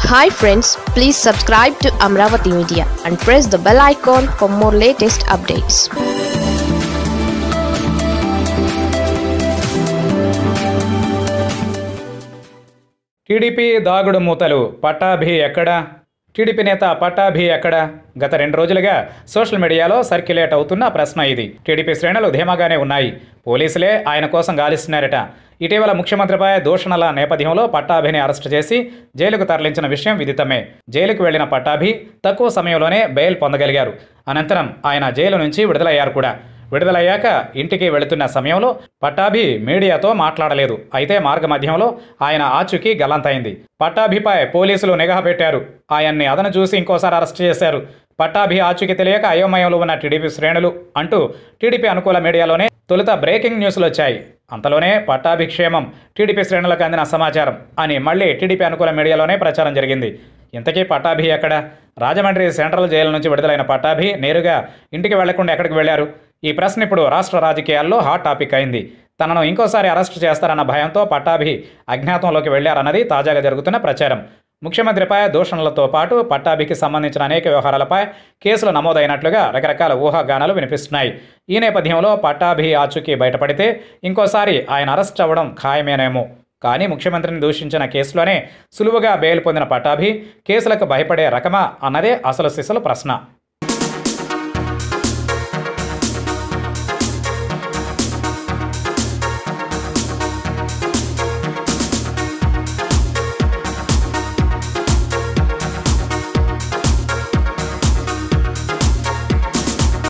hi friends please subscribe to Amaravati media and press the bell icon for more latest updates TDP దాగుడు మూతలు పట్టాభి ఎక్కడా TDP నేత పట్టాభి ఎక్కడా గత రెండు రోజులుగా సోషల్ మీడియాలో సర్క్యులేట్ అవుతున్న ప్రశ్న ఇది టీడీపీ శ్రేణులు ధీమాగానే ఉన్నాయి పోలీసులే ఆయన కోసం గాలిస్తున్నారట ఇటీవల ముఖ్యమంత్రిపై దూషణల నేపథ్యంలో పట్టాభిని అరెస్టు చేసి జైలుకు తరలించిన విషయం విదితమే జైలుకు వెళ్లిన పట్టాభి తక్కువ సమయంలోనే బెయిల్ పొందగలిగారు అనంతరం ఆయన జైలు నుంచి విడుదలయ్యారు కూడా విడుదలయ్యాక ఇంటికి వెళుతున్న సమయంలో పట్టాభి మీడియాతో మాట్లాడలేదు అయితే మార్గ మధ్యంలో ఆయన ఆచూకీ గల్లంతైంది పట్టాభిపై పోలీసులు నిఘా పెట్టారు ఆయన్ని అదను చూసి ఇంకోసారి అరెస్ట్ చేశారు పట్టాభి ఆచూకీ తెలియక అయోమయంలో ఉన్న టీడీపీ శ్రేణులు అంటూ టీడీపీ అనుకూల మీడియాలోనే తొలుత బ్రేకింగ్ న్యూస్లు వచ్చాయి అంతలోనే పట్టాభి క్షేమం టీడీపీ శ్రేణులకు అందిన సమాచారం అని మళ్ళీ టీడీపీ అనుకూల మీడియాలోనే ప్రచారం జరిగింది ఇంతకీ పట్టాభి ఎక్కడ రాజమండ్రి సెంట్రల్ జైలు నుంచి విడుదలైన పట్టాభి నేరుగా ఇంటికి వెళ్లకుండా ఎక్కడికి వెళ్లారు ఈ ప్రశ్న ఇప్పుడు రాష్ట్ర రాజకీయాల్లో హాట్ టాపిక్ అయింది తనను ఇంకోసారి అరెస్టు చేస్తారన్న భయంతో పట్టాభి అజ్ఞాతంలోకి వెళ్లారన్నది తాజాగా జరుగుతున్న ప్రచారం ముఖ్యమంత్రిపై దూషణలతో పాటు పట్టాభికి సంబంధించిన అనేక వ్యవహారాలపై కేసులు నమోదైనట్లుగా రకరకాల ఊహాగానాలు వినిపిస్తున్నాయి ఈ నేపథ్యంలో పట్టాభి ఆచూకీ బయటపడితే ఇంకోసారి ఆయన అరెస్ట్ అవ్వడం ఖాయమేనేమో కానీ ముఖ్యమంత్రిని దూషించిన కేసులోనే సులువుగా బెయిల్ పొందిన పట్టాభి కేసులకు భయపడే రకమా అన్నదే అసలు సిసలు ప్రశ్న